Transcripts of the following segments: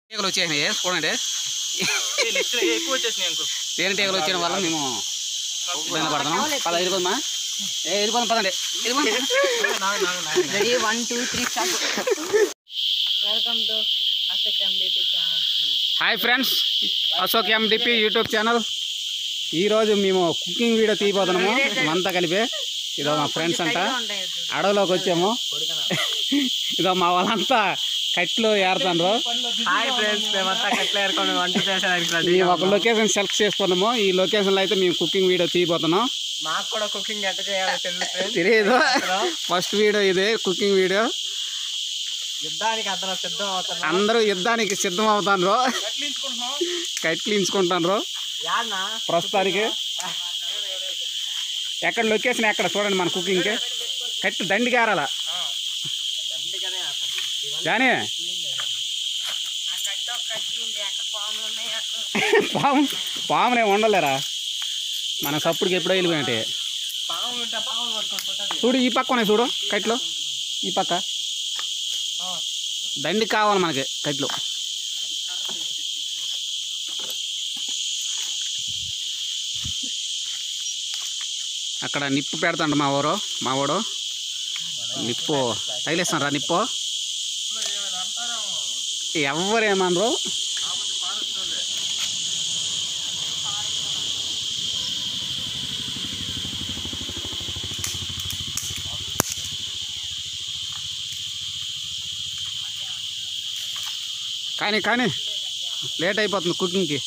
తీగలు వచ్చేసినాయి చూడండి ఎక్కువ వచ్చేసినాయి అంకుల్ తేనెటీగలు వచ్చిన వల్ల మేము ఇబ్బంది పడుతున్నాం పద వెళ్ళిపోదమ్మా ఏ వెళ్ళిపోదాం పదండి వెళ్ళిపోదాం ready one two three start welcome to Ashok MDP channel hi friends Ashok MDP YouTube channel ఈరోజు మేము కుకింగ్ వీడియో తీయబోతున్నాము మేమంతా కలిపి ఇదో మా ఫ్రెండ్స్ అంట అడవిలోకి వచ్చాము ఇదో మా వాళ్ళంతా కట్లు ఏరుతాండ్రు హాయ్ ఫ్రెండ్స్ మేమంతా కట్ల ఏరుకొని వంట చేసేదానికి రెడీ మేము ఒక లొకేషన్ సెలెక్ట్ చేసుకున్నాము ఈ లొకేషన్లో అయితే మేము కుకింగ్ వీడియో తీయబోతున్నాం మాకు కూడా కుకింగ్ ఎట్ట చేయాలో తెలుసు ఫ్రెండ్స్ తెలియదు ఫస్ట్ వీడియో ఇదే కుకింగ్ వీడియో యుద్ధానికి అందరం సిద్ధం అవుతున్నాం అందరూ యుద్ధానికి సిద్ధం అవుతాండ్రు కట్లించుకుంటాండ్రు యాడ్నా ప్రస్తుతానికి ఎక్కడ లొకేషన్ ఎక్కడ చూడండి మన కుకింగ్కి కట్టి దండి కారాల కానీ పాము పామునే ఉండలేరా మన సప్పుడుకి ఎప్పుడో వెళ్ళిపోయినట్టే పాము ఉంటే పాము పట్టుకొని పోతుంది చూడు ఈ పక్క ఉన్నాయి చూడు కట్లు ఈ పక్క దండి కావాలి మనకి కట్లు అక్కడ నిప్పు పెడతాండు మా ఊరు మా ఊడు నిప్పు తగిలేస్తాను నిప్పు ఎవరేమనరు కానీ కానీ లేట్ అయిపోతుంది కుకింగ్కి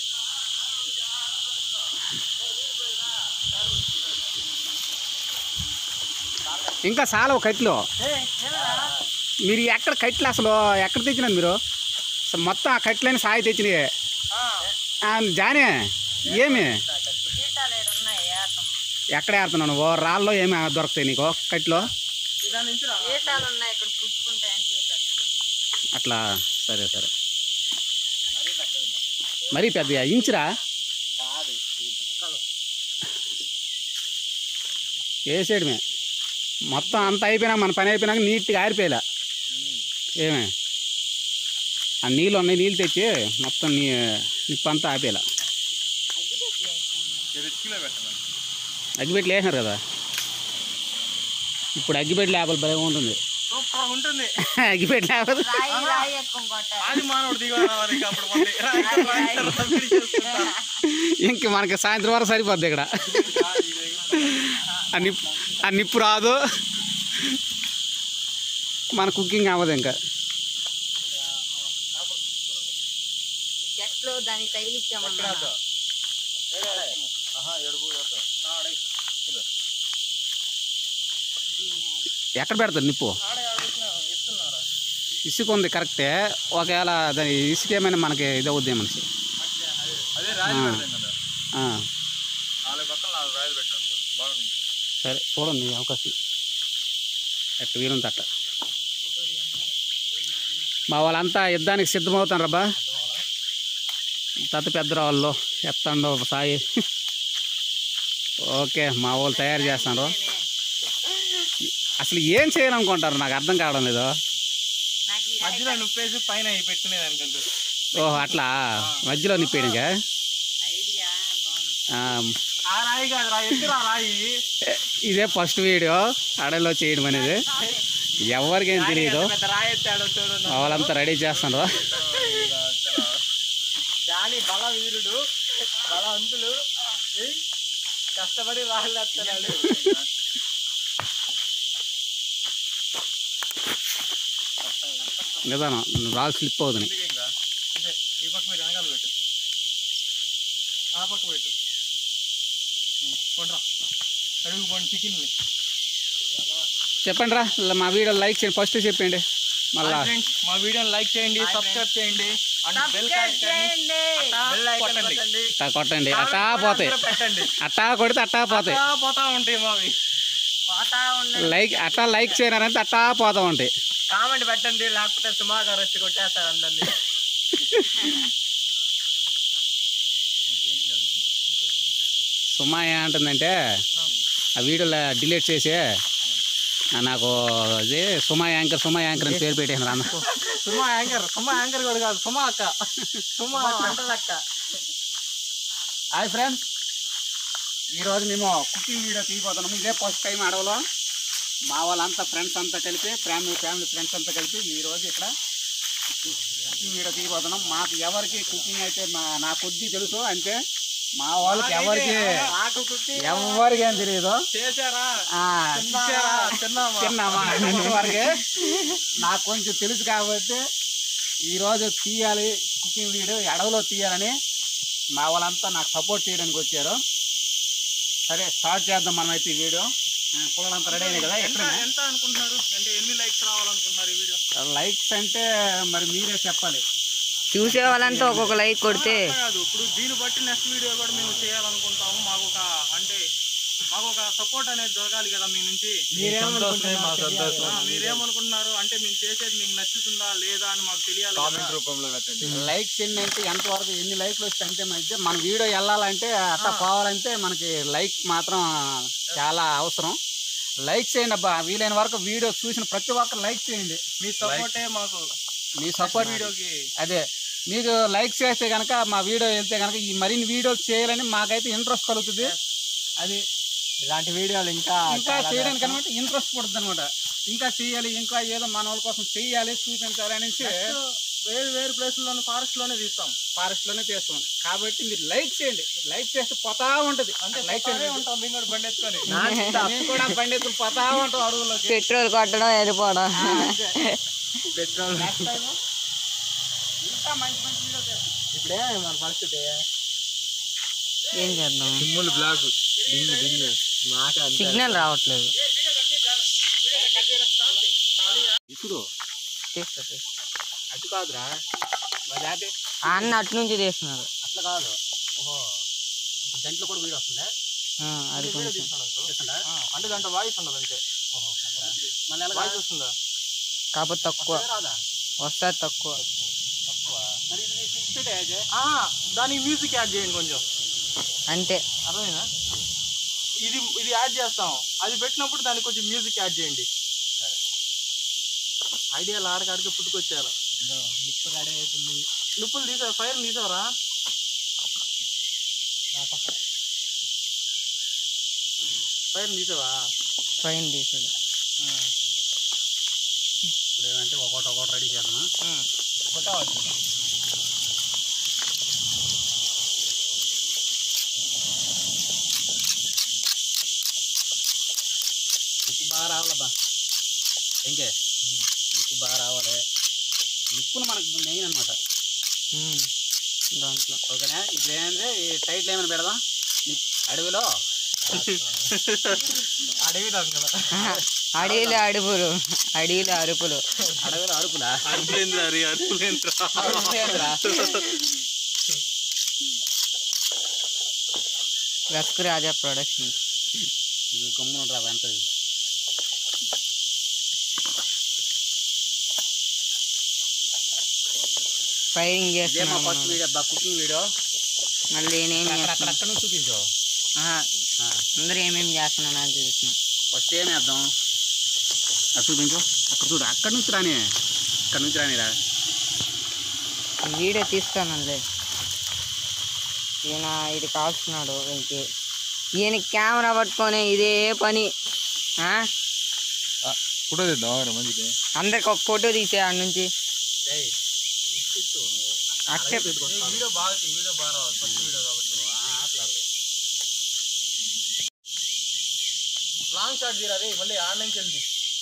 ఇంకా చాలా కట్లు మీరు ఎక్కడ కట్లు అసలు ఎక్కడ తెచ్చినారు మీరు అసలు మొత్తం ఆ కట్లని సాయి తెచ్చినాయి ఆ, జానే ఏమి ఎక్కడ ఏడుతున్నావు నువ్వు రాళ్ళలో ఏమి దొరుకుతాయి నీకు కట్లో దాని నుంచి రా ఏటాలు ఉన్నాయి ఇక్కడ పుచ్చుకుంటాయని చేశారు అట్లా సరే సరే మరీ పెద్ద ఇంచురా వేసేయడమే మొత్తం అంతా అయిపోయినా మన పని అయిపోయినాక నీట్గా ఆరిపోయేలా ఏమే ఆ నీళ్ళు ఉన్నాయి నీళ్ళు తెచ్చి మొత్తం నీ నిప్పు అంతా ఆపేలా అగ్గిపెట్లు వేసినారు కదా ఇప్పుడు అగ్గిపెట్లు లేకపోతే భలే ఉంటుంది సూపర్ ఉంటుంది అగ్గిపెట్లు లేకపోతే రాయి రాయి ఎక్కువ కొట్టారు ఆది మానవుడు దిగవాలి అప్పుడు మళ్ళీ రాయి, రాయి, రాయి చేసుకుంటా. ఇంక మనకి సాయంత్రం వరకు సరిపోద్ది ఇక్కడ ఆ నిప్పు ఆ నిప్పు రాదు మన కుకింగ్ అవ్వదు ఇంకా చెట్లు దానికి తగిలిచ్చామన్నా ఎక్కడ పెడతారు నిప్పు ఇసుక ఉంది కరెక్టే ఒకవేళ దాని ఇసుక ఏమైనా మనకి ఇది అవుద్ది మనిషి అదే రాయి పెడతాం ఆ, నాలుగు పక్కల నాలుగు రాయలు పెట్టండి బాగుంది సరే చూడండి ఈ అవకాశం ఎట్ట వీలుంది అట్ట మా వాళ్ళంతా యుద్ధానికి సిద్ధమవుతాను రబ్బా తత పెద్ద వాళ్ళు ఎత్తండు సాయి ఓకే మా వాళ్ళు తయారు చేస్తున్నారు అసలు ఏం చేయాలనుకుంటారు నాకు అర్థం కావడం లేదు నాకు ఈ రాయి మధ్యలో నుప్పేసి పైన అవి పెట్టుకునేది అనుకుంటారు ఓహో అట్లా మధ్యలో నిప్పేయడానికి ఐడియా బాగుంది ఆ రాయి కాదు రాయి ఎత్తురు ఆ రాయి ఇదే ఫస్ట్ వీడియో అడవిలో చేయడం అనేది ఎవరికేం తెలియదు పెద్ద రాయి ఎత్తాడో చూడు మా వాళ్ళంతా రెడీ చేస్తున్నారు జాని బల వీరుడు బలవంతులు ఏయ్, కష్టపడి రాళ్ళు ఎత్తున్నాడు నిదానం రాళ్ళు స్లిప్ అవుతుంది అందుకే ఇంకా అంటే ఈ పక్క పెట్టు వెనకాల పెట్టు ఆ పక్క పెట్టు కొండ్రా అడుగు పోండి చికెన్ చెప్పండి రా మా వీడియో లైక్ చేయండి ఫస్ట్ చెప్పండి మళ్ళా ఫ్రెండ్స్ మా వీడియోని లైక్ చేయండి సబ్స్క్రైబ్ చేయండి అండ్ బెల్ సబ్స్క్రైబ్ చేయండి కొట్టండి అట్టా కొట్టండి అట్టా పోతాయి పెట్టండి అట్టా కొడితే అట్టా పోతాయి అట్టా పోతా ఉంటాయి మావి పోతా ఉండండి లైక్ అట్టా లైక్ చేయనారంటే అట్టా పోతా ఉంటాయి కామెంట్ పెట్టండి లేకపోతే సుమాగారు వచ్చి కొట్టేస్తారు అందరినీ సుమా ఏమంటుందంటే ఆ వీడియోలో డిలీట్ చేసి ఆ, నాకు అది సుమా యాంకర్ సుమా యాంకర్ అని పేరు పెట్టేసినారు అన్న సుమా యాంకర్ సుమా యాంకర్ కూడా కాదు సుమా అక్క సుమా అక్క హాయ్ ఫ్రెండ్స్ ఈరోజు మేము కుకింగ్ వీడియో తీయబోతున్నాము ఇదే ఫస్ట్ టైం అడవిలో మా వాళ్ళంతా ఫ్రెండ్స్ అంతా కలిపి ఫ్యామిలీ ఫ్యామిలీ ఫ్రెండ్స్ అంతా కలిపి ఈరోజు ఇక్కడ కుకింగ్ వీడియో తీయబోతున్నాం మాకు ఎవరికి కుకింగ్ అయితే మా నా కొద్ది తెలుసు అంటే మా వాళ్ళకి ఎవరికి నాకు కుట్టి ఎవరికి ఏం తెలియదు చేశారా ఆ, ఇచ్చారా తిన్నామా తిన్నామా వరకే నాకు కొంచెం తెలుసు కాబట్టి ఈరోజు తీయాలి కుకింగ్ వీడియో అడవిలో తీయాలని మా వాళ్ళంతా నాకు సపోర్ట్ చేయడానికి వచ్చారు సరే స్టార్ట్ చేద్దాం మనం అయితే ఈ వీడియో పిల్లలంతా రెడీ అయినాయి కదా ఎంత ఎక్కడ ఎంత అనుకుంటున్నారు అంటే ఎన్ని లైక్స్ రావాలనుకుంటున్నారు ఈ వీడియో లైక్స్ అంటే మరి మీరే చెప్పాలి చూసే వాళ్ళంతా ఒక్కొక్క లైక్ కొడితే అట్లా కాదు ఇప్పుడు దీన్ని బట్టి నెక్స్ట్ వీడియో కూడా మేము చేయాలనుకుంటాము మాకు ఒక అంటే మాకు ఒక సపోర్ట్ అనేది దొరకాలి కదా మీ నుంచి ఆ, మీరేమనుకుంటున్నారు అంటే మేము చేసేది మీకు నచ్చుతుందా లేదా అని మాకు తెలియాలి కదా. రూపంలో పెట్టండి లైక్స్ ఎన్ని అంటే ఎంతవరకు ఎన్ని లైక్లు వస్తే అంతే మంచిది మన వీడియో వెళ్ళాలంటే అట్లా పోవాలంటే మనకి లైక్ మాత్రం చాలా అవసరం లైక్ చేయండి అబ్బా వీలైన వరకు వీడియో చూసిన ప్రతి ఒక్కరు లైక్ చేయండి మీ సపోర్టే మాకు మీ సపోర్ట్ వీడియోకి అదే మీకు లైక్ చేస్తే కనుక మా వీడియో వెళ్తే కనుక ఈ మరిన్ని వీడియోలు చేయాలని మాకైతే ఇంట్రెస్ట్ కలుగుతుంది అది ఇలాంటి వీడియోలు ఇంకా ఇంకా చేయడానికి అనమాట ఇంట్రెస్ట్ పడుతుంది అనమాట ఇంకా చేయాలి ఇంకా ఏదో మన వాళ్ళ కోసం చేయాలి చూపించాలి అనేసి వేరు వేరు ప్లేసుల్లోనే ఫారెస్ట్ లోనే తీస్తాం ఫారెస్ట్ లోనే చేస్తాం కాబట్టి మీరు లైక్ చేయండి లైక్ చేస్తే పోతా ఉంటది అంటే లైక్ పోతానే చేయండి ఉంటాం మేము కూడా బండి ఎత్తుకొని మేము కూడా పండితులు పోతా ఉంటాం అడుగులోకి పెట్రోల్ కొట్టడం వెళ్ళిపోవడం పెట్రోల్ నెక్స్ట్ టైం ఇంకా మంచి మంచి వీడియో చేస్తాం ఇప్పుడే మన పరిస్థితి ఏం చేద్దాం సిమ్ములు బ్లాక్ డింగ్ డింగ్ మాట అంతే సిగ్నల్ రావట్లేదు ఇప్పుడు తీస్తా, తీస్తా. అటు కాదురా మరి అదే ఆ అన్న అటు నుంచి తీస్తున్నారు అట్లా కాదు ఓహో దాంట్లో కూడా వీడియో వస్తుందా ఆ, అది కొంచెం చేస్తుందా అంటే దాంట్లో వాయిస్ ఉండదు అంతే ఓహో మళ్ళీ ఎలా వాయిస్ వస్తుందా కాకపోతే తక్కువ రాదా వస్తుంది తక్కువ తక్కువ మరి ఇది నీకు ఇచ్చేటే అయితే ఆ, దానికి మ్యూజిక్ యాడ్ చేయండి కొంచెం అంతే అర్థమైందా ఇది ఇది యాడ్ చేస్తాం అది పెట్టినప్పుడు దానికి కొంచెం మ్యూజిక్ యాడ్ చేయండి ఐడియాలు ఆడకాడికి పుట్టుకొచ్చారు ఇప్పుడు రెడీ అవుతుంది నిప్పులు తీసావు ఫైర్ తీసావరా ఫైర్ తీసావా పైన తీసాడు ఇప్పుడు ఏమంటే ఒకటి ఒకటి రెడీ చేద్దామా కొట్టవచ్చు నిప్పు బాగా రావాలబ్బా ఇంకే నిప్పు బాగా రావాలి నిప్పులు మనకు మెయిన్ అనమాట ఉమ్, దాంట్లో ఓకేనా ఇప్పుడు ఏంటంటే ఈ టైట్లు ఏమైనా పెడదాం నిప్- అడవిలో అడవి కదా అడవిలో అడుపులు అడవిలో అరుపులు అడవిలో అరుపులా అరుపులేంద్ర అరి అరుపులేంద్ర అరుపులేదురా. రస్కు రాజా ప్రొడక్షన్స్ ఇది గమ్మున ఉండరా ఎంత ఫైరింగ్ ఇదేమో చేస్తున్నాం ఫస్ట్ వీడియో బా కుకింగ్ వీడియో మళ్ళీ నేనేం అక్కడ అక్కడ చేస్తున్నా అక్కడ నుంచి చూపించు ఆహా, అందరూ ఏమేమి చేస్తున్నాను అని చూస్తున్నా ఫస్ట్ ఏం వేద్దాం అది చూపించు అక్కడ చూడు అక్కడ నుంచి రాని అక్కడ నుంచి రానిరా ఈ వీడియో తీస్తానండి ఈయన ఇది కాల్చున్నాడు ఇంకే ఈయన కెమెరా పట్టుకొని ఇదే పని ఆ? ఫోటో తెద్దాం మంచిది అందరికి ఒక ఫోటో తీసే ఆడ నుంచి ఏయ్, ఇప్పించు. అక్సెప్ట్ వీడియో బాగా వీడియో బాగా రావాలి ఫస్ట్ వీడియో కాబట్టి ఆ, ఆటలాడు. లాంగ్ షాట్ తీరా రే మళ్ళీ ఆడ నుంచి వెళ్ళి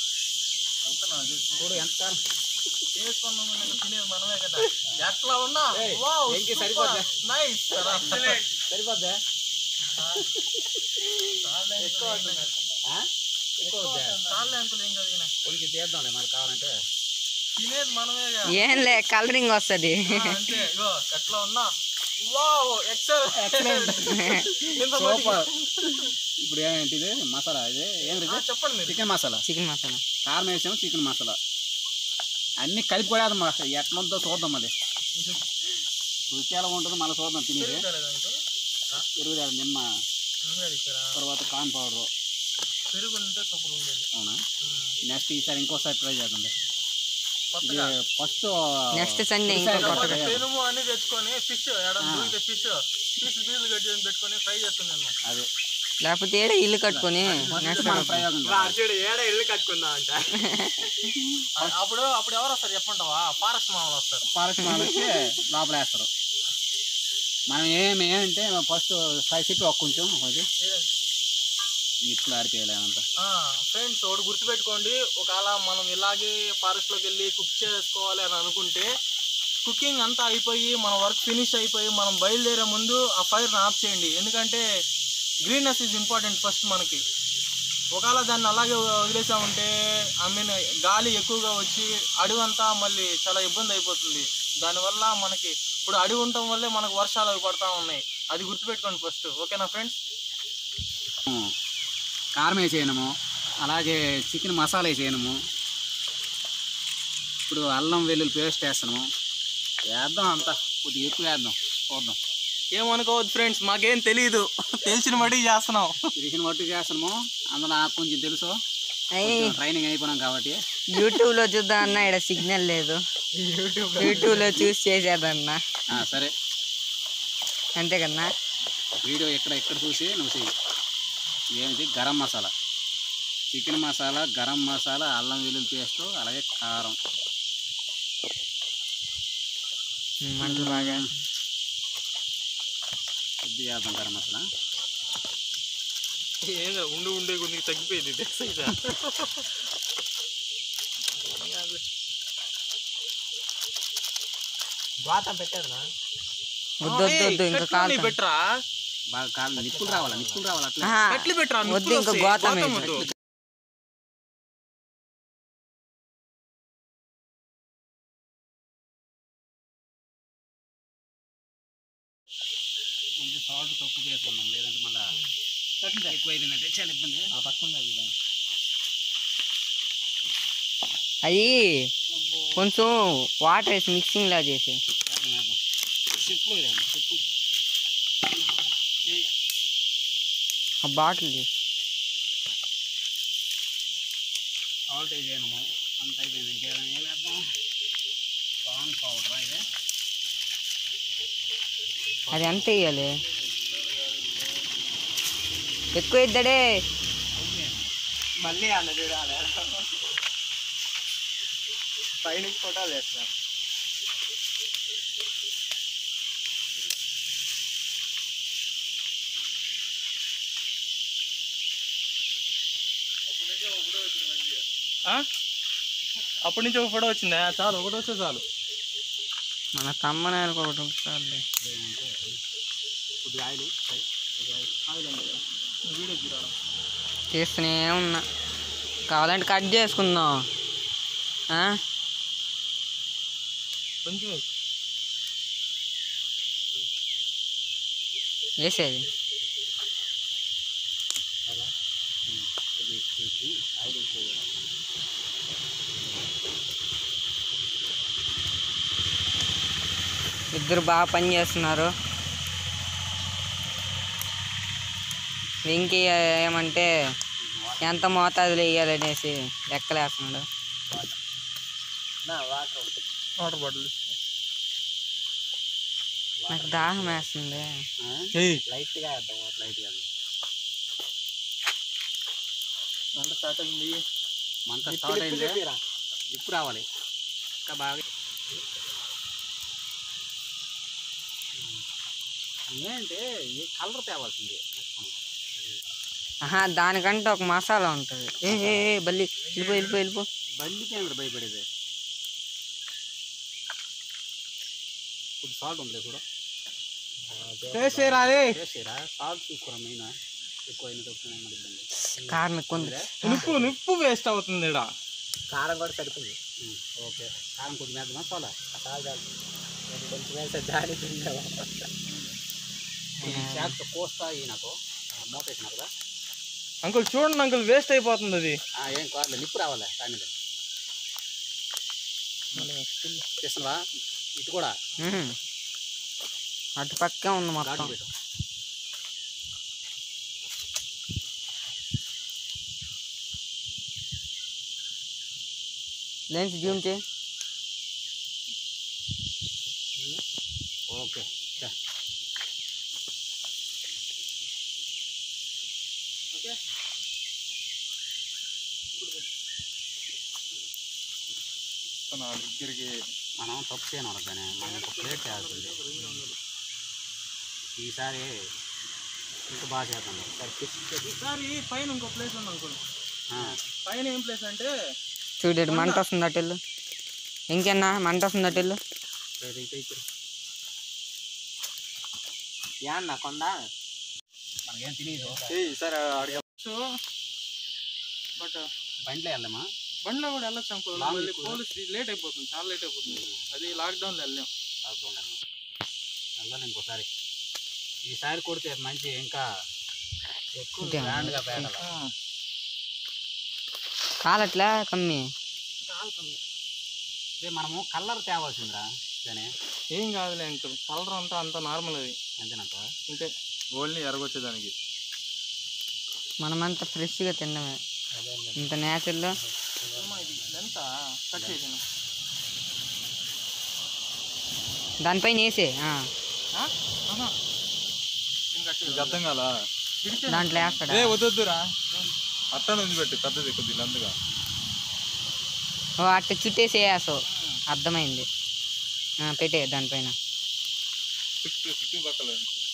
చూడు ఎంత కాలం చేసుకున్నాం తినేది మనమే కదా ఎట్లా ఉన్నా ఏయ్, వెంకీ సరిపోద్దా? నైస్ సరిపోద్దా ఎక్కువ ఆ? ఎక్కువ వద్దా చాలే అంకుల్ ఏం కాదు ఈయన. కొంచెం తీద్దాంలే మరి కావాలంటే తినేది మనమేగా ఏంలే కలరింగ్ వస్తుంది ఆ, అంతే ఇగో ఎట్లా ఉన్నా వావ్ ఎక్సల్ సూపర్ ఇప్పుడు ఏంటి ఇది మసాలా ఇది ఏం ఇది చెప్పండి మీరు చికెన్ మసాలా చికెన్ మసాలా కారం వేసాము చికెన్ మసాలా అన్ని కలిపి కూడా మా ఎట్లా ఉందో చూద్దాం మళ్ళీ రుచి ఎలా ఉంటుందో మళ్ళీ చూద్దాం తినేది పెరుగుదల దానికి? పెరుగుదల నిమ్మ ఇంకా ఇక్కడ తర్వాత కార్న్ పౌడర్ పెరుగు ఉంటే సూపర్ ఉండేది అవునా నెక్స్ట్ ఈసారి ఇంకోసారి ట్రై చేద్దాం కొత్తగా ఫస్ట్ నెక్స్ట్ సండే ఇంకో కొత్తగా పెనుము అన్ని తెచ్చుకొని ఫిష్ ఎడ దొరికితే ఫిష్ పీసులు పీసులు కట్ చేసి పెట్టుకొని ఫ్రై చేస్తున్నాను అదే లేకపోతే ఏడ ఇల్లు కట్టుకొని నెక్స్ట్ మన ప్రయోగం చూడు ఏడ ఇల్లు కట్టుకుందా అంట అప్పుడు అప్పుడు ఎవరు వస్తారు చెప్పంటావా ఫారెస్ట్ మామూలు వస్తారు ఫారెస్ట్ వాళ్ళు వచ్చి లోపల వేస్తారు మనం ఏమి ఏంటంటే ఫస్ట్ సైజ్ చెప్పి ఒక కొంచెం ఒకటి నిప్పులు ఆడిపోయలేమంతా ఫ్రెండ్స్ ఒకటి గుర్తుపెట్టుకోండి ఒకవేళ మనం ఇలాగే ఫారెస్ట్ లోకి వెళ్ళి కుక్ చేసుకోవాలి అని అనుకుంటే కుకింగ్ అంతా అయిపోయి మన వర్క్ ఫినిష్ అయిపోయి మనం బయలుదేరే ముందు ఆ ఫైర్ని ఆఫ్ చేయండి ఎందుకంటే గ్రీన్నెస్ ఈజ్ ఇంపార్టెంట్ ఫస్ట్ మనకి ఒకవేళ దాన్ని అలాగే వదిలేసామంటే ఐ మీన్ గాలి ఎక్కువగా వచ్చి అడవి అంతా మళ్ళీ చాలా ఇబ్బంది అయిపోతుంది దానివల్ల మనకి ఇప్పుడు అడవి ఉండటం వల్లే మనకు వర్షాలు అవి పడతా ఉన్నాయి అది గుర్తుపెట్టుకోండి ఫస్ట్ ఓకేనా ఫ్రెండ్స్ కారం వేసేయనము అలాగే చికెన్ మసాలా వేసేయనము ఇప్పుడు అల్లం వెల్లుల్లి పేస్ట్ వేస్తున్నాము వేద్దాం అంతా కొద్దిగా ఎక్కువ వేద్దాం చూద్దాం ఏమనుకోవద్దు ఫ్రెండ్స్ మాకేం తెలియదు తెలిసిన బట్టి చేస్తున్నాం చికెన్ మట్టు చేస్తున్నాము అందులో నాకు కొంచెం తెలుసు అయ్యి కొంచెం ట్రైనింగ్ అయిపోయినాం కాబట్టి యూట్యూబ్ లో చూద్దాం అన్న ఇక్కడ సిగ్నల్ లేదు యూట్యూబ్ లో చూసి చేసేదన్నా ఆ, సరే అంతే కన్నా వీడియో ఎక్కడ ఎక్కడ చూసి నువ్వు చెయ్యి ఏమిటి గరం మసాలా చికెన్ మసాలా గరం మసాలా అల్లం వెల్లుల్లి పేస్ట్ అలాగే కారం మంటలు బాగా కొద్దిగా వేద్దాం గరం మసాలా ఏందో ఉండి ఉండే కొద్దిగా తగ్గిపోయింది ఇది సైజ్ గోతం పెట్టారు వద్దు వద్దు వద్దు ఇంకా కాదు పెట్టరా బాగా కాదు నిప్పులు రావాలా నిప్పులు రావాలి అట్లా ఆహా, కట్లు పెట్టరా వద్దు ఇంకా గోతం వేయకు. కొంచెం సాల్ట్ తక్కువ చేసుకున్నాం లేదంటే మళ్ళీ ఎక్కువ అయిందంటే చాలా ఇబ్బంది ఆ పక్కన అయ్యి కొంచెం వాటర్ వేసి మిక్సింగ్ లా చేసి చెప్పు చెప్పు ఆ బాటిల్ సాల్ట్ వేసాను అంత అయిపోయింది ఇంకేమైనా ఏం వేద్దాం కార్న్ పౌడర్ ఇదే అది ఎంత వేయాలి ఎక్కువ ఇద్దడే మళ్ళీ అన్న చూడాలి పైన ఫోటోలు వేస్తున్నారు అప్పటి నుంచి ఒక ఫోటో వచ్చిందా చాలు ఒకటి వస్తే చాలు మన తమ్మనాయలకు ఒకటి ఉంటుంది కొద్దిగా ఆయిల్ వీడియో తీరా తీస్తూనే ఉన్నా కావాలంటే కట్ చేసుకుందాం ఆ? కొంచెం వేయి. వేసేది ఇద్దరు బాగా పని చేస్తున్నారు వెంకీ ఏమంటే ఎంత మోతాదులో వేయాలనేసి లెక్కలేస్తున్నాడు వాటర్ బాటిల్ నాకు దాహం వేస్తుంది లైట్గా వేద్దాం లైట్గా వంట స్టార్ట్ అయింది మంట స్టార్ట్ అయింది ఉప్పు రావాలి ఇంకా బాగా ఏంటంటే ఈ కలర్ తేవాల్సింది ఆహా దానికంటే ఒక మసాలా ఉంటుంది ఏ ఏ ఏ, బల్లి వెళ్ళిపో వెళ్ళిపో వెళ్ళిపో బండికి ఏమిటి భయపడేది ఇప్పుడు సాల్ట్ ఉంది కూడా టేస్ట్ చేయరాదే చేసేరా సాల్ట్ చూసుకోరా మెయిన్ ఎక్కువ అయిన తక్కువ మళ్ళీ ఇబ్బంది కారం ఎక్కువ ఉంది నిప్పు నిప్పు వేస్ట్ అవుతుంది ఇక్కడ కారం కూడా సరిపోయింది ఉం, ఓకే కారం కొద్ది మేద్దామా సోలా చాలు చాలు కొంచెం వేస్తే జాలి తిందావా చేత కోస్తా ఈయనకు మూత వేసినారు కదా అంకుల్ చూడండి అంకుల్ వేస్ట్ అయిపోతుంది అది ఆ, ఏం కాదు నిప్పు రావాలి దాని మీద చేస్తున్నావా ఇటు కూడా ఉహుం. అటు పక్కే ఉంది ఘాటు మొత్తం పెట్టు లెన్స్ జూమ్ చేయి ఓకే చా. నా దగ్గరికి మనం తప్పు చేయను కానీ మనం ఒక ప్లేట్ చేయాల్సింది ఈసారి ఇంకా బాగా చేద్దాం ఈసారి పైన ఇంకో ప్లేస్ ఉంది అనుకోండి ఆ, పైన ఏం ప్లేస్ అంటే చూడు మంట వస్తుంది అటెళ్ళు ఇంకెన్నా మంట వస్తుంది అటెళ్ళు రేపు అయితే ఇచ్చారు. యాన్న కొండ మనకేం తెలియదు సరే అడగచ్చు బట్ బండిలో వెళ్ళామా బండిలో కూడా వెళ్ళొచ్చు అనుకో Long మళ్ళీ ఎక్కువ. పోలీస్ లేట్ అయిపోతుంది చాలా లేట్ అయిపోతుంది అది లాక్డౌన్ లో వెళ్ళాం లాక్డౌన్ వెళ్ళాలి ఇంకోసారి ఈసారి కొడితే మంచి ఇంకా ఎక్కువ ఇంకేం? గ్రాండ్గా పేడాలి కాలట్లా కమ్మి రే మనము కలర్ తేవాల్సిందిరా దాని ఏం కాదులే అంకుల్ కలర్ అంతా అంత నార్మల్ అది అంతేనంట అంతే ఓన్లీ ఎరగొచ్చేదానికి మనమంతా ఫ్రెష్గా తినడమే ఇంత నేచురల్ ఇది ఎంత కట్ చేసాను దానిపైన వేసే ఆ. అర్థం కాలా దాంట్లో వేస్తాడా ఏ వద్దొద్దురా అట్టను ఉంది పెట్టు పెద్దది కొద్దిగా అందుగా ఓ అట్ట చుట్టేసి వేసావు అర్థమైంది ఆ, పెట్టే దానిపైన చుట్టూ చుట్టూ పక్కల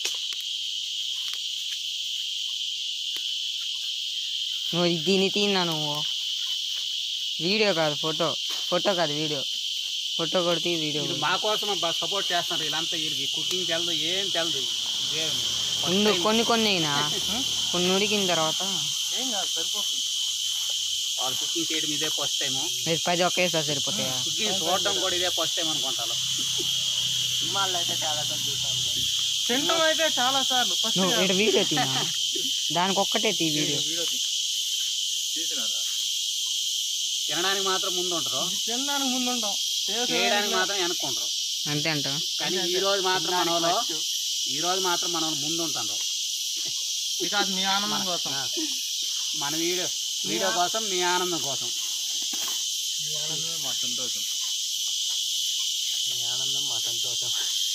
నువ్వు దీన్ని తిన్నా నువ్వు వీడియో కాదు ఫోటో ఫోటో కాదు వీడియో ఫోటో కొడితే వీడియో ఇది మా కోసం సపోర్ట్ చేస్తున్నారు వీళ్ళంతా వీళ్ళకి కుకింగ్ తెలదు ఏం తెలదు ఇదే first ఉండు time కొన్ని కొన్ని అయినా కొన్ని ఉడికిన తర్వాత ఏం కాదు సరిపోతుంది వాళ్ళు కుకింగ్ చేయడం ఇదే ఫస్ట్ టైం మీరు పది ఒకేసారి సరిపోతాయా కుకింగ్ చూడడం కూడా ఇదే ఫస్ట్ టైం అనుకుంటాను సినిమాల్లో అయితే చాలా సార్లు చూసాను తింటాం అయితే చాలా సార్లు ఫస్ట్ నువ్వు ఇక్కడ వీడియో తినా దానికి ఒక్కటే తీ వీడియో వీడియో తీసినారా తినడానికి మాత్రం ముందు ఉంటారు తినడానికి ముందు ఉంటాం చేయడానికి మాత్రం వెనక్కుంటారు అంతే అంట కానీ ఈ రోజు మాత్రం మన వాళ్ళు ఈ రోజు మాత్రం మన వాళ్ళు ముందు ఉంటారు బికాజ్ మీ ఆనందం కోసం మన వీడియో వీడియో కోసం మీ ఆనందం కోసం మీ ఆనందమే మా సంతోషం మీ ఆనందం మా సంతోషం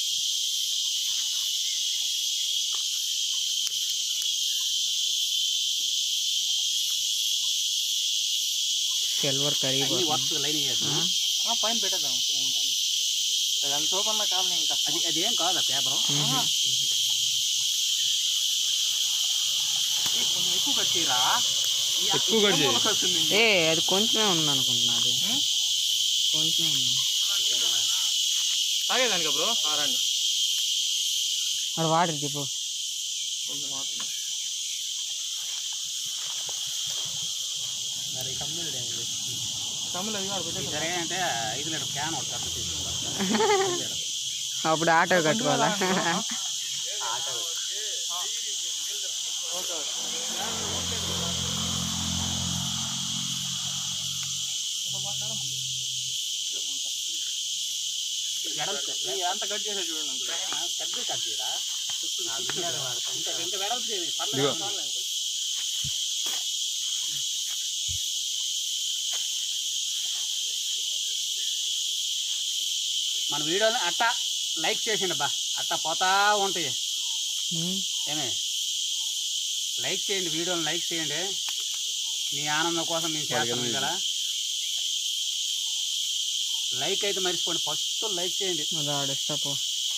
సిల్వర్ అన్ని కరిగిపోతుంది వరుసగా లైన్ చేస్తాం ఆ, పైన పెట్టేద్దాం దాని సోపన్న కావాలి ఇంకా అది అది ఏం కాదా పేపర్ కొంచెం ఎక్కువ కట్ చేయరా ఈ- ఎక్కువ కట్ చేయి. ఈ వస్తుంది. ఏ అది కొంచెమే ఉంది అనుకుంటున్నా అది హ్మ్? కొంచెమే ఉంది తాగేదానికా బ్రో రండి అది వాటర్ చెప్పు కొంచెం మాత్రమే మరి తమ్ముడు ఏమి? తమిళ అది కాదు పెట్టేసి సరే అంటే ఐదు లీటర్ క్యాన్ ఒకటి అట్లా తీసుకుంటా అప్పుడు ఆటో కట్టుకోవాలా ఓకే అంత కట్ చేసే చూడండి అంకుల్. పెద్ద కట్ చేయరా ఇంకా ఇంకా వెడల్పు చేయండి పర్లేదు మన వీడియోని అట్టా లైక్ చేసిండు బా అట్టా పోతా ఉంటాయి ఉమ్. ఏమే లైక్ చేయండి వీడియోని లైక్ చేయండి మీ ఆనందం కోసం మేము చేస్తున్నాం కదా లైక్ అయితే మర్చిపోండి ఫస్ట్ లైక్ చేయండి అది ఆడిస్తా పో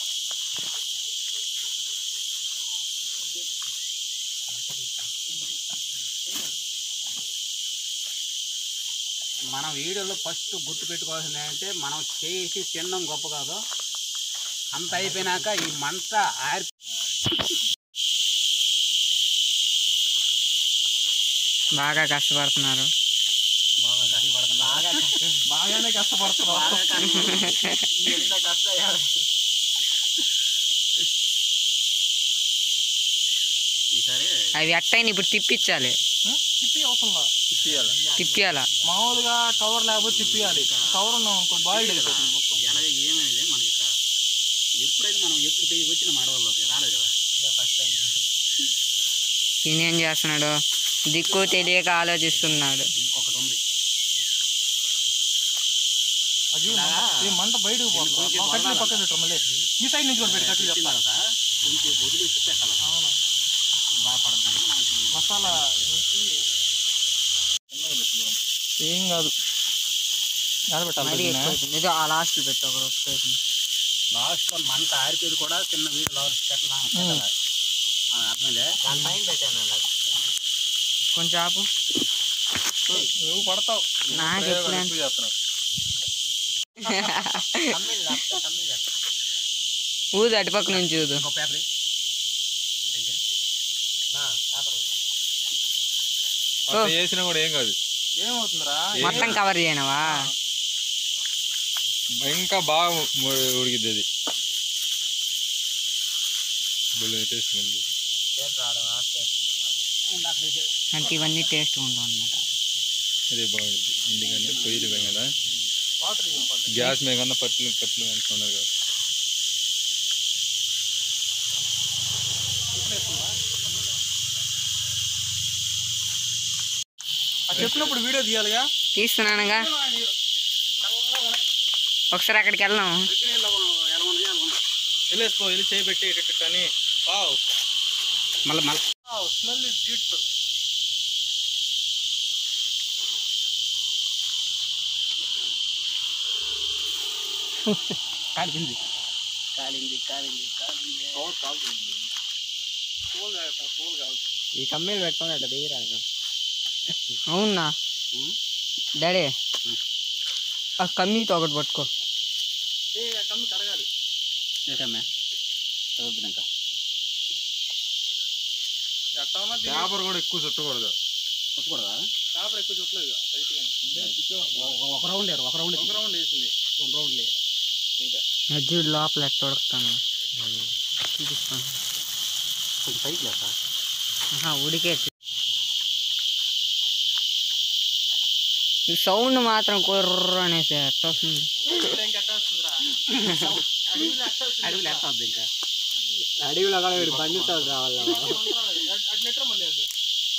మనం వీడియోలో ఫస్ట్ గుర్తు పెట్టుకోవాల్సింది ఏంటంటే మనం చేసి తినడం గొప్ప కాదు అంత అయిపోయినాక ఈ మంట ఆరి బాగా కష్టపడుతున్నారు బాగానే కష్టపడుతున్నాం ఎంత కష్టం ఈసారి అవి అట్టయిన ఇప్పుడు తిప్పించాలి తిప్పి అవసరం తిప్పియాలి తిప్పియాలా మామూలుగా కవర్ లేకపోతే తిప్పియాలి కవర్ ఉన్నాం అనుకో బాయిల్డ్ అయిపోతుంది మొత్తం ఎలాగ ఏమైనది మనకి ఇక్కడ ఎప్పుడైతే మనం ఎప్పుడు తెగి వచ్చిన అడవుల్లోకి రాలేదు కదా తినేం చేస్తున్నాడు దిక్కు తెలియక ఆలోచిస్తున్నాడు ఇంకొకటి ఉంది అది ఈ మంట బయటకు పోతుంది మా కట్టెలు పక్కన పెట్టరు మళ్ళీ ఈ సైడ్ నుంచి కూడా పెట్టి కట్టెలు చెప్తా అవును మసాలా వేసి చిన్నగా పెట్టుకోవాలి. ఏం కాదు ఎలా పెట్టాలి మరీ దీన్ని? ఎక్కువ అయిపోయింది. ఇదో ఆ లాస్ట్ పెట్టు ఒక రోజు పెట్టు. లాస్ట్ లో మంట ఆరిపోయేది కూడా చిన్న వీడియో చెట్ల అర్థమైందే కొంచెం ఆపు నువ్వు పడతావు నాకు ప్రయోగాలు ఎప్పుడైనా ఎక్కువ చేస్తున్నావు. ఊదు అటుపక్క నుంచి ఊదు ఇంకో పేపర్ అట్లా చేసినా కూడా ఏం కాదు ఏమవుతుందిరా మొత్తం కవర్ చేయనవా ఇంకా బాగా ము- ఉడికిద్ది అది భలే టేస్ట్ ఉంది అంటే ఇవన్నీ టేస్ట్ ఉండవు అన్నమాట అదే బాగుంటుంది ఎందుకంటే పొయ్యిలు పోయి కదా వాటర్ ఇవ్వాలి గ్యాస్ మీద కన్నా పట్లు కట్లు ఉన్నారు కదా అది చెప్పినప్పుడు వీడియో తీయాలిగా తీస్తున్నానుగా ఒకసారి అక్కడికి వెళ్దాం వెళ్ళేసుకో వెళ్ళి చేయి పెట్టి ఇటు కానీ వావ్ మళ్ళీ మళ్ళీ వావ్ స్మెల్ ఇస్ బ్యూటిఫుల్ కాలింది కాలింది కాలింది కాలింది పవర్ కాలుతుంది తోలు కాదు తోలు కాదు ఈ కమ్మీలు పెట్టుకుని అట్లా దిగిరా అవునా ఉం? డాడీ ఆ కమ్మీతో ఒకటి పట్టుకో ఏ కమ్మి కడగాలి ఏంటమ్మా చదువుతున్నాక ఎట్లా ఉన్నా దీని పేపర్ కూడా ఎక్కువ చుట్టకూడదు కొట్టకూడదా పేపర్ ఎక్కువ చుట్టలేదు లైట్ ఒక- ఒక రౌండ్ వేరు ఒక రౌండ్ ఒక రౌండ్ వేసింది రెండు రౌండ్లు మధ్య లోపల ఎట్ట ఉడుకుతాను చూపిస్తాను కొంచెం పైకి లేదా ఆహా, ఉడికే సౌండ్ మాత్రం కుర్ర అనేసి ఎట్ట వస్తుంది ఇంకెట్టా వస్తుందిరా అడవిలో ఎట్టా వస్తుంది అడుగులు ఎంత వద్దు ఇంకా అడవిలో కూడా వీడు బండి సౌండ్ రావాలి అటు నెట్టరా మళ్ళీ అది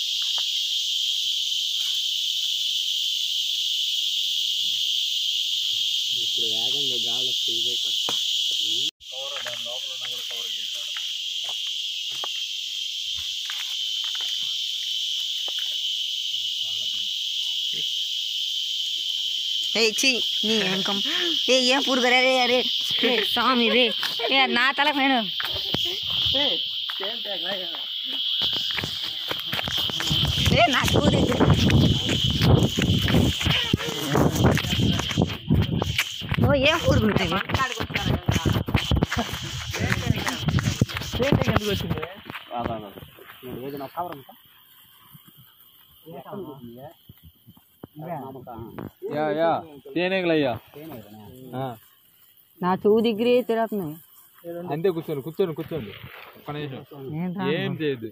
ఇప్పుడు వేగంగా గాలి ఫ్రీ కవర్ దాని లోపల ఉన్నా కూడా కవర్ చేశారు ఏ చి నీ అంకం ఏ ఏం పురుగు రే అరే ఏ స్వామి రే ఏ నా తల పైన ఏ నా చూడు ఓ ఏం పురుగు ఉంటుంది ఎందుకు వచ్చింది ఏదైనా కవర్ ఉందా యా యా తేనేగలయ్యా నా చెవు దగ్గరే తిరుగుతున్నాయి అంతే కూర్చోండి కూర్చోండి కూర్చోండి ఒక్క నిమిషం ఏం చేయదు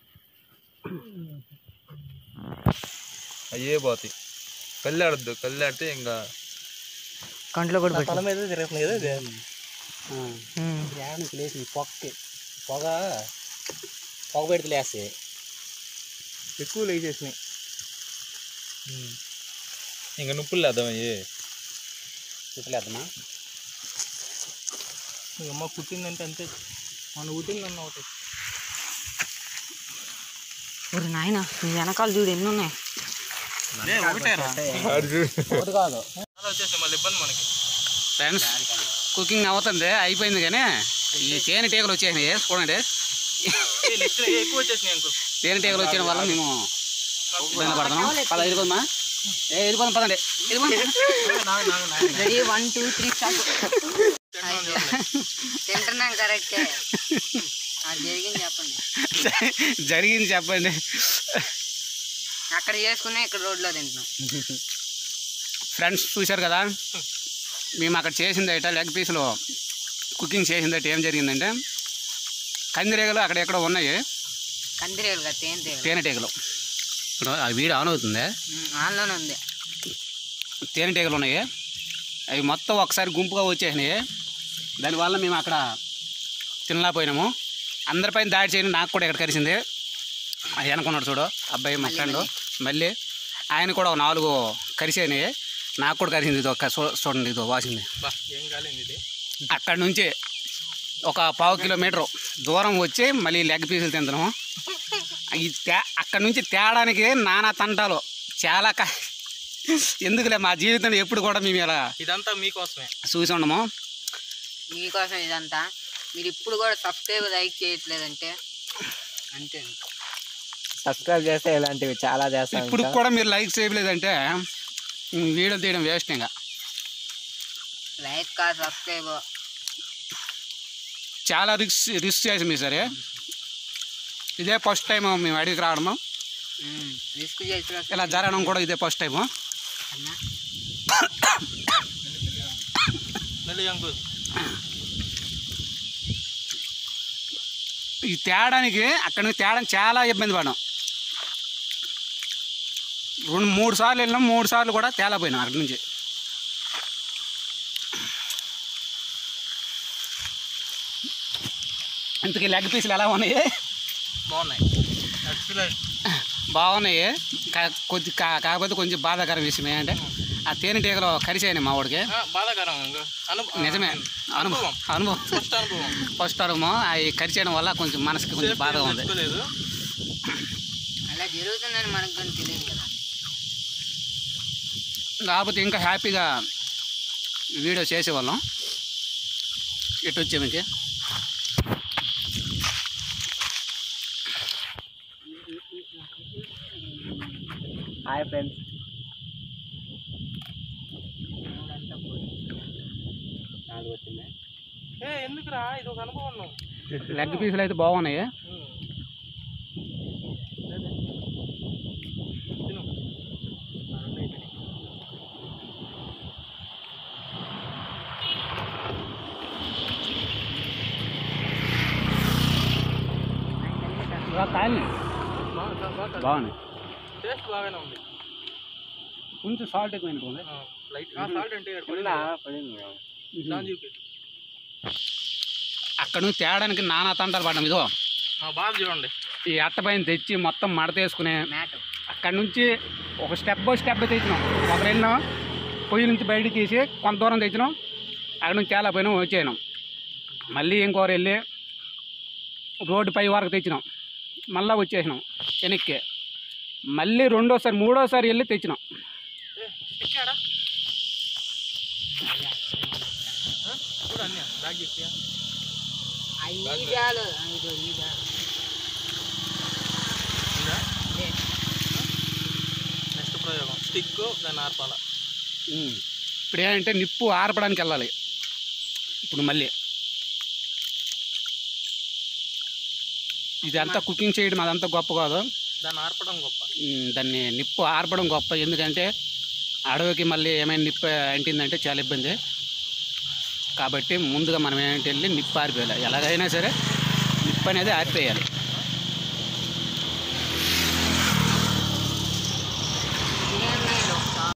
అయ్యే పోతాయి కళ్ళాడద్దు కళ్ళాడితే ఇంకా కంట్లో కూడా తల పెట్టు మీద తిరుగుతుంది కదా ఇది ఉమ్. ప్రయాణికి లేచి పొగకి పొగ పొగ పెడితే లేస్తే ఎక్కువ లేచేసినాయి ఇంకా నొప్పులు లేద్దాం అయ్యే చూపలేదమ్మా మీ అమ్మ పుట్టిందంటే అంతే మన పుట్టిందన్న ఒకటి ఒరి నాయన నీ వెనకాల చూడు ఎన్ని ఉన్నాయి ఒకటేరా ఒకటి కాదు అలా వచ్చేసి మళ్ళీ ఇబ్బంది మనకి ఫ్రెండ్స్ కుకింగ్ అవుతుంది అయిపోయింది కానీ ఈ తేనెటీగలు వచ్చేసినాయి చూడండి ఏ నెక్స్ట్ ఎక్కువ వచ్చేసినాయి అంకుల్ తేనెటీగలు వచ్చిన వల్ల మేము ఇబ్బంది పడుతున్నాం పద వెళ్ళిపోదమ్మా ఏ వెళ్ళిపోదాం పదండి వెళ్ళిపోదాం ready one two three start తింటున్నాం కరెక్టే అది జరిగింది చెప్పండి జరిగింది చెప్పండి అక్కడ చేసుకున్నా ఇక్కడ రోడ్లో తింటున్నాం ఫ్రెండ్స్ చూశారు కదా మేము అక్కడ చేసిందట లెగ్ పీస్లో కుకింగ్ చేసిందట ఏం జరిగిందంటే కందిరీగలు అక్కడ ఎక్కడో ఉన్నాయి కందిరేలు కదా తేనె తీగలు తేనెటీగలు ఇప్పుడు ఆ వీడియో ఆన్ అవుతుంది ఆన్లోనే ఉంది తేనెటీగలు ఉన్నాయి అవి మొత్తం ఒకసారి గుంపుగా వచ్చేసినాయి దానివల్ల మేము అక్కడ తినలేకపోయినాము అందరిపైన దాడి చేయని నాకు కూడా ఇక్కడ కలిసింది వెనకున్నాడు చూడు అబ్బాయి మా ఫ్రెండ్ మళ్ళీ ఆయన కూడా ఒక నాలుగు కరిసేనాయి నాకు కూడా కలిసింది ఇది ఒక చూ- చూడండి ఇది వాసింది బా ఏం కాలేదు ఇది అక్కడ నుంచి ఒక పావు కిలోమీటర్ దూరం వచ్చి మళ్ళీ లెగ్ పీసులు తింటున్నాము ఈ తే అక్కడ నుంచి తేడానికి నానా తంటాలు చాలా క ఎందుకులే మా జీవితంలో ఎప్పుడు కూడా మేము ఇలా ఇదంతా మీకోసమే చూసి ఉండము మీకోసం ఇదంతా మీరు ఇప్పుడు కూడా సబ్స్క్రైబ్ లైక్ చేయట్లేదంటే అంతే ఇంకా. సబ్స్క్రైబ్ చేస్తే ఇలాంటివి చాలా చేస్తాం ఇప్పుడు కూడా మీరు లైక్ చేయలేదంటే ఈ వీడియో తీయడం వేస్ట్ ఇంకా లైక్ కాదు సబ్స్క్రైబ్ చాలా రిస్క్ రిస్క్ చేసాం మీ సరే ఇదే ఫస్ట్ టైం మేము అడిగి రావడము రిస్క్ చేసిన ఇలా జరగడం కూడా ఇదే ఫస్ట్ టైము అన్నా మళ్ళీ అంకుల్ ఈ తేడానికి అక్కడ నుంచి తేడానికి చాలా ఇబ్బంది పడ్డాం రెండు మూడు సార్లు వెళ్ళినాం మూడు సార్లు కూడా తేలపోయినాం అక్కడి నుంచి ఇంతకీ లెగ్ పీసులు ఎలా ఉన్నాయి బాగున్నాయి ఎక్సలెంట్ బాగున్నాయి కా- కొద్ది కా- కాకపోతే కొంచెం బాధాకర విషయం ఏంటంటే ఆ తేనెటీగలు కరిచాయని మా వాడికి బాధాకరం అంకుల్ అను నిజమే అనుభవం అనుభవం అనుభవం ఫస్ట్ అనుభవం ఫస్ట్ అనుభవం అవి కరిచేయడం వల్ల కొంచెం మనసుకి కొంచెం బాధగా ఉంది తెచ్చుకోలేదు అలా జరుగుతుందని మనకు కానీ తెలియదు కదా కాకపోతే ఇంకా హ్యాపీగా వీడియో చేసేవాళ్ళం ఇటు వచ్చాము ఇంకే హాయ్ ఫ్రెండ్స్ ఏ ఎందుకురా ఇది ఒక అనుభవం లెగ్ పీసులు అయితే బాగున్నాయి తిను కాయలు బాగున్నాయి టేస్ట్ బాగానే ఉంది కొంచెం సాల్ట్ ఎక్కువైనట్టుంది లైట్ సాల్ట్ అంటే ఇక్కడ పడింది. దాన్ని చూపి అక్కడ నుంచి తేడానికి నానా తంటాలు పడ్డాం ఇదో మా బాధ చూడండి ఈ అట్ట పైన తెచ్చి మొత్తం మడతేసుకుని మ్యాట్ అక్కడ నుంచి ఒక స్టెప్ బై స్టెప్ తెచ్చినాం ఒక రెండు పొయ్యి నుంచి బయటికి తీసి కొంత దూరం తెచ్చినాం అక్కడ నుంచి చాలా పోయినాం వచ్చేసినాం మళ్ళీ ఇంకోరు వెళ్ళి రోడ్డు పై వరకు తెచ్చినాం మళ్ళీ వచ్చేసినాం వెనక్కి మళ్ళీ రెండోసారి మూడోసారి వెళ్ళి తెచ్చినాం ఎక్కాడా చూడు అన్నీ బ్యాగ్ ఎక్కియా ఈ బ్యాలు ఇదో ఈ బ్యాలు ఉందా నెక్స్ట్ ప్రయోగం స్టిక్ దాన్ని ఆర్పాల ఉమ్. ఇప్పుడు ఏంటంటే నిప్పు ఆర్పడానికి వెళ్ళాలి ఇప్పుడు మళ్ళీ ఇదంతా కుకింగ్ చేయడం అదంతా గొప్ప కాదు దాన్ని ఆర్పడం గొప్ప ఉమ్, దాన్ని నిప్పు ఆర్పడం గొప్ప ఎందుకంటే అడవికి మళ్ళీ ఏమైనా నిప్పు అంటిందంటే చాలా ఇబ్బంది కాబట్టి ముందుగా మనం ఏంటంటే వెళ్ళి నిప్పు ఆరిపోయాలి ఎలాగైనా సరే నిప్పు అనేది ఆరిపోయాలి